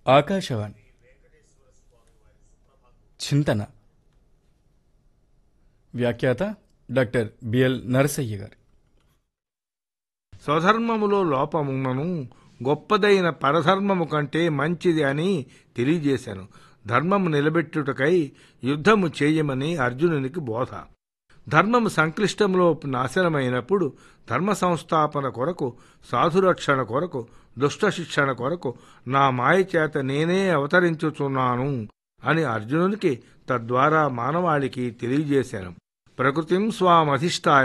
ఆకాశవాణి చింతన వ్యాఖ్యాత doctor BL Narasayya గారు స్వధర్మములో లోపమున్నను గొప్పదైన పరధర్మము కంటే మంచిది అని తెలియజేశాను ధర్మము నిలబెట్టుటకై యుద్ధము చేయమని అర్జునునికి బోధ ధర్మము సంక్లిష్టంలో నాశనమైనప్పుడు ధర్మ సంస్థాపన కొరకు సాధురక్షణ కొరకు దుష్ట శిక్షణ కొరకు నా మాయ చేత నేనే అవతరించుచున్నాను అని అర్జునునికి తద్వారా మానవాళికి తెలియజేశాను ప్రకృతిం స్వామధిష్టాయ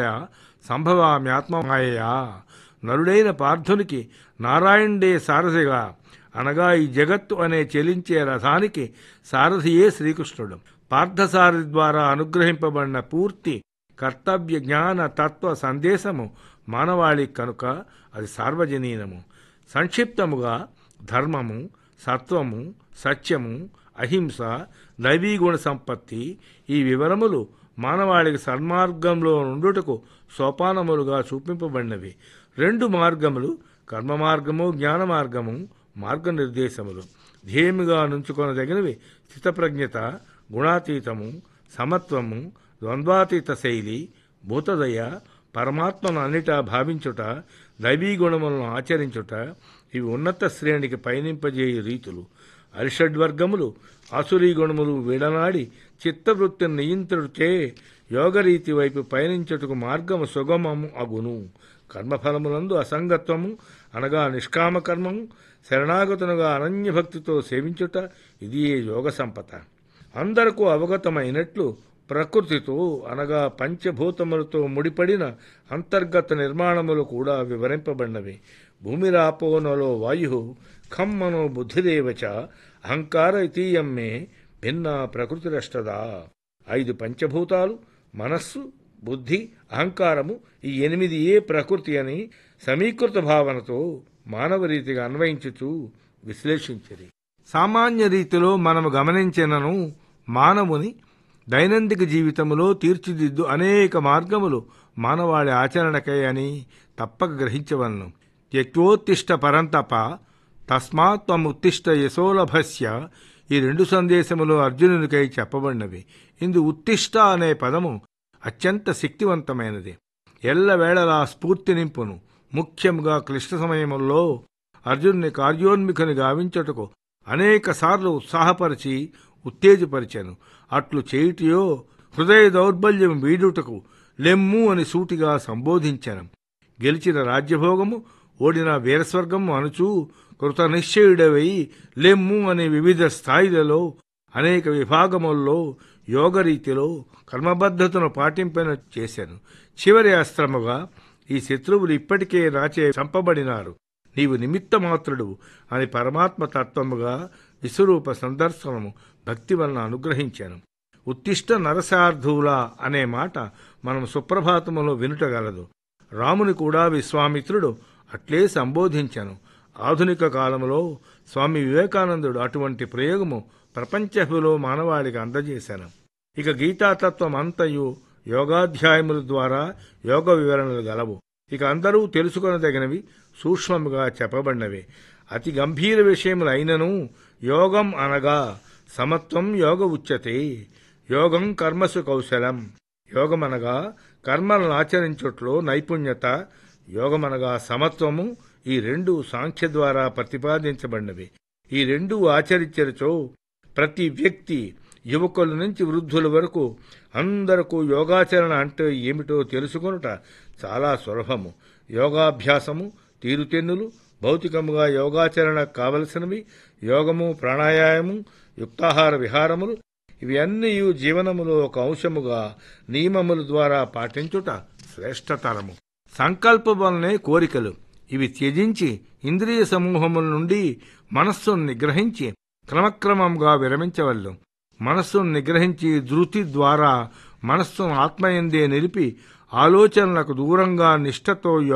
సంభవామ్యాత్మమాయయా నరుడైన పార్థునికి నారాయణుడే సారథిగా అనగా ఈ జగత్తు అనే చెలించే రథానికి సారథియే శ్రీకృష్ణుడు పార్థసారథి ద్వారా అనుగ్రహింపబడిన పూర్తి కర్తవ్య జ్ఞాన తత్వ సందేశము మానవాళి కనుక అది సార్వజనీనము సంక్షిప్తముగా ధర్మము సత్వము సత్యము అహింస దైవీగుణ సంపత్తి ఈ వివరములు మానవాళికి సన్మార్గంలో నుండుటకు సోపానములుగా చూపింపబడినవి రెండు మార్గములు కర్మ మార్గము జ్ఞాన మార్గము మార్గనిర్దేశములు ధ్యేయముగా నుంచుకొనదగినవి స్థితప్రజ్ఞత గుణాతీతము సమత్వము ద్వంద్వాతీత శైలి భూతదయ పరమాత్మను అన్నిటా భావించుట దైవీ గుణములను ఆచరించుట ఇవి ఉన్నత శ్రేణికి పయనింపజేయు రీతులు అరిషడ్వర్గములు ఆసురీ గుణములు విడనాడి చిత్తవృత్తిని నియంత్రుడిచే యోగరీతి వైపు పయనించుటకు మార్గము సుగమము అగును కర్మఫలములందు అసంగత్వము అనగా నిష్కామ కర్మము శరణాగతునుగా అనన్యభక్తితో సేవించుట ఇది యోగ సంపద అందరకు అవగతమైనట్లు ప్రకృతితో అనగా పంచభూతములతో ముడిపడిన అంతర్గత నిర్మాణములు కూడా వివరింపబడినవి భూమిరాపోనలో వాయు ఖమ్మనో బుద్ధిరేవచ అహంకార ఇతీయం మే భిన్న ప్రకృతిరష్టదా ఐదు పంచభూతాలు మనస్సు బుద్ధి అహంకారము ఈ ఎనిమిది ఏ ప్రకృతి అని సమీకృత భావనతో మానవ రీతిగా అన్వయించుచు విశ్లేషించరి సామాన్య రీతిలో మనము గమనించినను మానవుని దైనందిక జీవితంలో తీర్చిదిద్దు అనేక మార్గములు మానవాళి ఆచరణకై అని తప్పక గ్రహించవలను త్యక్తోత్తిష్ట పరంతప తస్మాత్ త్వముత్తిష్ట యశోలభస్య ఈ రెండు సందేశములు అర్జునునికై చెప్పబడినవి ఇందు ఉత్తిష్ట అనే పదము అత్యంత శక్తివంతమైనది ఎల్లవేళలా స్ఫూర్తి నింపును ముఖ్యంగా క్లిష్ట సమయముల్లో అర్జునుని కార్యోన్ముఖుని గావించుటకు అనేక సార్లు ఉత్సాహపరిచి ఉత్తేజపరిచాను అట్లు చేయుటయో హృదయ దౌర్బల్యం వీడుటకు లెమ్ము అని సూటిగా సంబోధించాను గెలిచిన రాజ్యభోగము ఓడిన వీరస్వర్గము అనుచూ కృతనిశ్చయుడవై లెమ్ము అనే వివిధ స్థాయిలలో అనేక విభాగముల్లో యోగరీతిలో కర్మబద్ధతను పాటింపన చేశాను చివరి అస్త్రముగా ఈ శత్రువులు ఇప్పటికే నాచే చంపబడినారు నీవు నిమిత్తమాత్రుడు అని పరమాత్మ తత్వముగా విశ్వరూప సందర్శనము భక్తి వలన అనుగ్రహించాను ఉత్తిష్ట నరసార్థువుల అనే మాట మనం సుప్రభాతములో వినుటగలదు రాముని కూడా విశ్వామిత్రుడు అట్లే సంబోధించాను ఆధునిక కాలంలో స్వామి వివేకానందుడు అటువంటి ప్రయోగము ప్రపంచములో మానవాళికి అందజేశాను ఇక గీతాతత్వం అంతయు యోగాధ్యాయముల ద్వారా యోగ వివరణలు గలవు ఇక అందరూ తెలుసుకొనదగినవి సూక్ష్మముగా చెప్పబడినవి అతి గంభీర విషయములు అయినను యోగం అనగా సమత్వం యోగ ఉచ్యతే యోగం కర్మసు కౌశలం యోగమనగా కర్మలను ఆచరించుట్లో నైపుణ్యత యోగమనగా సమత్వము ఈ రెండు సాంఖ్య ద్వారా ప్రతిపాదించబడినవి ఈ రెండు ఆచరించరుచో ప్రతి వ్యక్తి యువకుల నుంచి వృద్ధుల వరకు అందరకు యోగాచరణ అంటే ఏమిటో తెలుసుకొనుట చాలా సులభము యోగాభ్యాసము తీరుతెన్నులు భౌతికముగా యోగాచరణ కావలసినవి యోగము ప్రాణాయామము యుక్తాహార విహారములు ఇవి అన్నీ జీవనములో ఒక అంశముగా నియమముల ద్వారా పాటించుట శ్రేష్టతరము సంకల్ప వలనే కోరికలు ఇవి త్యజించి ఇంద్రియ సమూహముల నుండి మనస్సును నిగ్రహించి క్రమక్రమంగా విరమించవల్లు మనస్సును నిగ్రహించి ధృతి ద్వారా మనస్సును ఆత్మయందే నిలిపి ఆలోచనలకు దూరంగా నిష్ఠతో